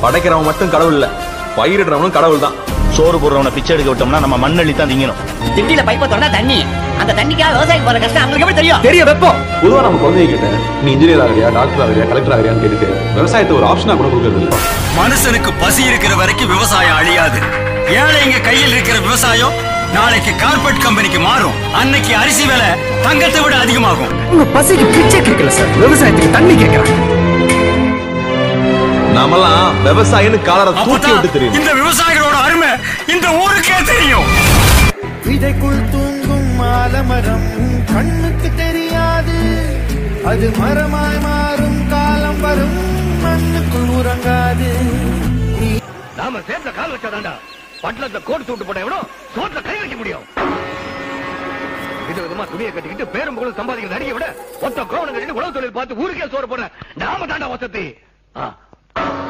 படைக்கிறவன் மட்டும் கடவுள் இல்ல பயிரிடுறவனும் கடவுள் தான் சோறு போடுறவனை பிச்சை எடுக்க விட்டோம்னா நம்ம மண்ணள்ளி தான் திங்கணும் திண்டியில பைப்பை திறந்தா தண்ணி அந்த தண்ணிக்காக விவசாயம் போற கஷ்டம் அவங்களுக்கு எப்படி தெரியும் தெரிய வைப்போம் பொதுவா நம்ம குழந்தைங்க கிட்ட நீ இன்ஜினியர் ஆகிறியா டாக்டர் ஆகிறியா கலெக்டர் ஆகிறியான்னு கேட்டுட்டு விவசாயத்தை ஒரு ஆப்ஷனா கூட கொடுக்கறது இல்ல மனுஷனுக்கு பசி இருக்கிற வரைக்கும் விவசாயம் அழியாது ஏழைங்க கையில் இருக்கிற விவசாயம் நாளைக்கு கார்பரேட் கம்பெனிக்கு மாறும் அன்னைக்கு அரிசி விலை தங்கத்தை விட அதிகமாகும் உங்க பசிக்கு பிச்சை கேட்கல சார் விவசாயத்துக்கு தண்ணி கேட்கறாங்க நாமெல்லாம் விவசாயின்னு காலரை தூக்கி அப்பதான் விட்டு தெரியும் இந்த விவசாயிகளோட அருமை இந்த ஊருக்கே தெரியும் விதைக்குள் தூங்கும் ஆலமரம் கண்ணுக்கு தெரியாது அது மரமாய் மாறும் காலம் வரும் மண்ணுக்குள் உறங்காது நாம சேர்ந்த கால் வச்சாதாண்டா பட்டணத்தை கோடு சூட்டு போட்ட எவனோ சோட்ல கை வைக்க முடியும் வித விதமா துணியை கட்டிக்கிட்டு பேரும் புகழும் சம்பாதிக்கிற நடிகை விட ஒத்த கோவணம் கட்டிட்டு உழவு தொழில் பார்த்து ஊருக்கே சோறு போடுற நாம தாண்டா வசதி ஆ